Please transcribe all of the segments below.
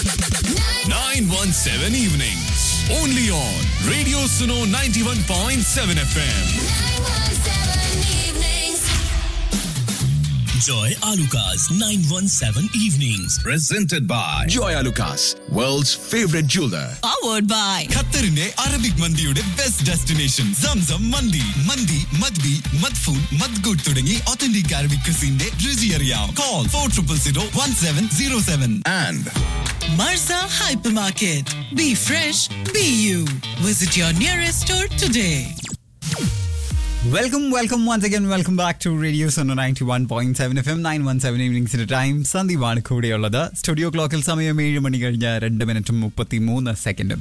917 evenings. Only on Radio Suno 91.7 FM. Joy Alukas 917 Evenings. presented by Joy Lucas, world's favorite jeweler. powered by ഖത്തറിന്റെ Arabic മന്തിയുടെ best destination Zamzam മന്തി മന്തി മദ്ബി മദ്ഫൂൻ മദ്ഗൂട്ട് തുടങ്ങി ഒത്തന്റിക് അറബിക് ക്രിസിന്റെ രുചി അറിയാം call four triple zero one seven zero seven and Marza Hypermarket. Be fresh, be you. Visit your nearest store today. Welcome welcome once again welcome back to radio Suno ninety one point seven F M nine one seven ഈവനിങ്സിന്റെ time സന്ദീപാണ് കൂടെയുള്ളത് studio ക്ലോക്കിൽ സമയം ഏഴ് മണി കഴിഞ്ഞ് രണ്ട് മിനിറ്റും മുപ്പത്തി മൂന്ന് സെക്കൻഡും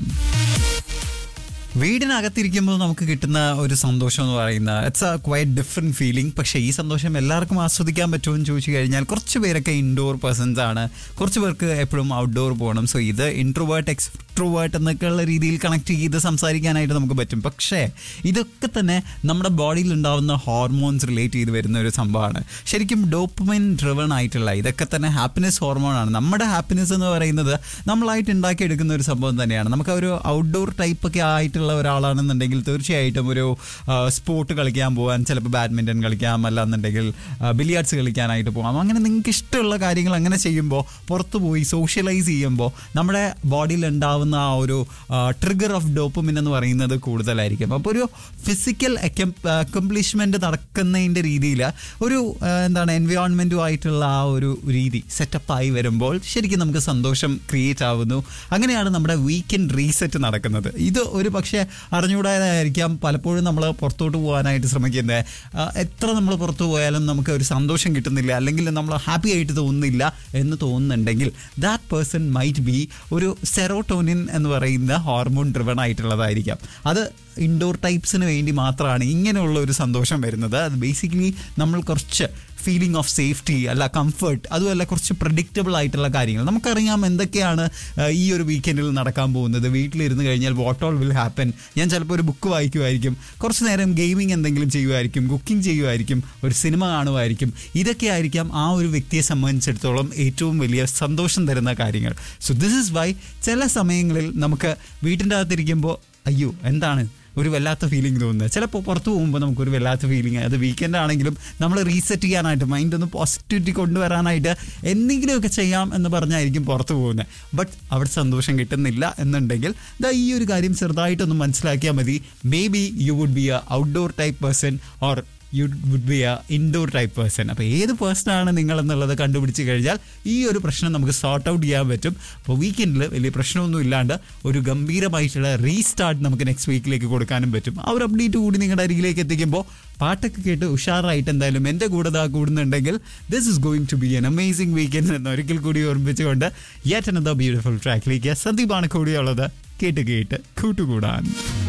വീടിനകത്തിരിക്കുമ്പോൾ നമുക്ക് കിട്ടുന്ന ഒരു സന്തോഷം എന്ന് പറയുന്നത് it's a quite different feeling പക്ഷേ ഈ സന്തോഷം എല്ലാവർക്കും ആസ്വദിക്കാൻ പറ്റുമോ എന്ന് ചോദിച്ചു കഴിഞ്ഞാൽ കുറച്ച് പേരൊക്കെ ഇൻഡോർ പേഴ്സൺസ് ആണ് കുറച്ച് പേർക്ക് എപ്പോഴും ഔട്ട്ഡോർ പോകണം സോ ഇത് ഇൻട്രോവേർട്ട് എക്സ്ട്രോവേർട്ട് എന്നൊക്കെയുള്ള രീതിയിൽ കണക്ട് ചെയ്ത് സംസാരിക്കാനായിട്ട് നമുക്ക് പറ്റും പക്ഷേ ഇതൊക്കെ തന്നെ നമ്മുടെ ബോഡിയിൽ ഉണ്ടാവുന്ന ഹോർമോൺസ് റിലേറ്റ് ചെയ്ത് വരുന്ന ഒരു സംഭവമാണ് ശരിക്കും ഡോപ്പമൈൻ ഡ്രിവൺ ആയിട്ടുള്ള ഇതൊക്കെ തന്നെ ഹാപ്പിനെസ് ഹോർമോണാണ് നമ്മുടെ ഹാപ്പിനെസ് എന്ന് പറയുന്നത് നമ്മളായിട്ട് ഉണ്ടാക്കിയെടുക്കുന്ന ഒരു സംഭവം തന്നെയാണ് നമുക്ക് ഒരു ഔട്ട്ഡോർ ടൈപ്പ് ഒക്കെ ആയിട്ടുള്ള ഒരാളാണെന്നുണ്ടെങ്കിൽ തീർച്ചയായിട്ടും ഒരു സ്പോർട്ട് കളിക്കാൻ പോകാൻ ചിലപ്പോൾ ബാഡ്മിൻ്റൺ കളിക്കാം അല്ലാന്നുണ്ടെങ്കിൽ ബില്ലിയാർഡ്സ് കളിക്കാനായിട്ട് പോകാം അങ്ങനെ നിങ്ങൾക്ക് ഇഷ്ടമുള്ള കാര്യങ്ങൾ അങ്ങനെ ചെയ്യുമ്പോൾ പുറത്ത് പോയി സോഷ്യലൈസ് ചെയ്യുമ്പോൾ നമ്മുടെ ബോഡിയിൽ ഉണ്ടാവുന്ന ആ ഒരു ട്രിഗർ ഓഫ് ഡോപ്പമിൻ എന്ന് പറയുന്നത് കൂടുതലായിരിക്കും അപ്പോൾ ഒരു ഫിസിക്കൽ അക്കംപ്ലിഷ്മെൻറ്റ് നടക്കുന്നതിൻ്റെ രീതിയിൽ ഒരു ആ, എന്താണ് എൻവയോൺമെൻറ്റുമായിട്ടുള്ള ആ ഒരു രീതി സെറ്റപ്പായി വരുമ്പോൾ ശരിക്കും നമുക്ക് സന്തോഷം ക്രിയേറ്റ് ആവുന്നു അങ്ങനെയാണ് നമ്മുടെ വീക്കെൻഡ് റീസെറ്റ് നടക്കുന്നത് ഇത് ഒരു പക്ഷേ അറിഞ്ഞുകൂടാതായിരിക്കാം പലപ്പോഴും നമ്മൾ പുറത്തോട്ട് പോകാനായിട്ട് ശ്രമിക്കുന്നത് ആ, എത്ര നമ്മൾ പുറത്തു പോയാലും നമുക്ക് ഒരു സന്തോഷം കിട്ടുന്നില്ല അല്ലെങ്കിൽ നമ്മൾ ഹാപ്പി ആയിട്ട് തോന്നുന്നില്ല എന്ന് തോന്നുന്നുണ്ടെങ്കിൽ ദാറ്റ് പേഴ്സൺ മൈറ്റ് ബി ഒരു സെറോട്ടോനിൻ എന്ന് പറയുന്ന ഹോർമോൺ ഡ്രിവൺ ആയിട്ടുള്ളതായിരിക്കാം അത് ഇൻഡോർ ടൈപ്സിന് വേണ്ടി മാത്രമാണ് ഇങ്ങനെയുള്ള ഒരു സന്തോഷം വരുന്നത് അത് ബേസിക്കലി നമ്മൾ കുറച്ച് ഫീലിംഗ് ഓഫ് സേഫ്റ്റി അല്ല കംഫർട്ട് അതുമല്ല കുറച്ച് പ്രഡിക്റ്റബിൾ ആയിട്ടുള്ള കാര്യങ്ങൾ നമുക്കറിയാം എന്തൊക്കെയാണ് ആ, ഈ ഒരു വീക്കെൻഡിൽ നടക്കാൻ പോകുന്നത് വീട്ടിലിരുന്ന് കഴിഞ്ഞാൽ വാട്ട് ഓൾ വിൽ ഹാപ്പൻ ഞാൻ ചിലപ്പോൾ ഒരു ബുക്ക് വായിക്കുമായിരിക്കും കുറച്ച് നേരം ഗെയിമിംഗ് എന്തെങ്കിലും ചെയ്യുമായിരിക്കും കുക്കിംഗ് ചെയ്യുമായിരിക്കും ഒരു സിനിമ കാണുമായിരിക്കും ഇതൊക്കെ ആയിരിക്കാം ആ ഒരു വ്യക്തിയെ സംബന്ധിച്ചിടത്തോളം ഏറ്റവും വലിയ സന്തോഷം തരുന്ന കാര്യങ്ങൾ സോ ദിസ് ഇസ് വൈ ചില സമയങ്ങളിൽ നമുക്ക് വീട്ടിൻ്റെ അകത്തിരിക്കുമ്പോൾ അയ്യോ എന്താണ് ഒരു വല്ലാത്ത ഫീലിംഗ് തോന്നുന്നത് ചിലപ്പോൾ പുറത്ത് പോകുമ്പോൾ നമുക്കൊരു വല്ലാത്ത ഫീലിംഗ് അത് വീക്കെൻഡ് ആണെങ്കിലും നമ്മൾ റീസെറ്റ് ചെയ്യാനായിട്ട് മൈൻഡ് ഒന്ന് പോസിറ്റിവിറ്റി കൊണ്ടുവരാനായിട്ട് എന്തെങ്കിലുമൊക്കെ ചെയ്യാം എന്ന് പറഞ്ഞായിരിക്കും പുറത്ത് പോകുന്നത് ബട്ട് അവിടെ സന്തോഷം കിട്ടുന്നില്ല എന്നുണ്ടെങ്കിൽ ദാ ഈ ഒരു കാര്യം ചെറുതായിട്ടൊന്ന് മനസ്സിലാക്കിയാൽ മതി may be you would be a outdoor type person or you would be a indoor type person അപ്പോൾ ഏത് പേഴ്സണാണ് നിങ്ങൾ എന്നുള്ളത് കണ്ടുപിടിച്ച് കഴിഞ്ഞാൽ ഈ ഒരു പ്രശ്നം നമുക്ക് സോർട്ട് ഔട്ട് ചെയ്യാൻ പറ്റും അപ്പോൾ വീക്കെൻഡിൽ വലിയ പ്രശ്നമൊന്നും ഇല്ലാണ്ട് ഒരു ഗംഭീരമായിട്ടുള്ള റീസ്റ്റാർട്ട് നമുക്ക് നെക്സ്റ്റ് വീക്കിലേക്ക് കൊടുക്കാനും പറ്റും ആ ഒരു അപ്ഡേറ്റ് കൂടി നിങ്ങളുടെ അരികിലേക്ക് എത്തിക്കുമ്പോൾ പാട്ടൊക്കെ കേട്ട് ഉഷാറായിട്ട് എന്തായാലും എൻ്റെ കൂടെ ദാ കൂടുന്നുണ്ടെങ്കിൽ this is going to be an amazing weekend എന്ന് ഒരിക്കൽ കൂടി ഓർമ്മിച്ചുകൊണ്ട് യെറ്റ് അനദർ ബ്യൂട്ടിഫുൾ ട്രാക്കിലേക്ക് സന്ദീപാണ് കൂടിയുള്ളത് കേട്ട് കേട്ട് കൂട്ടുകൂടാൻ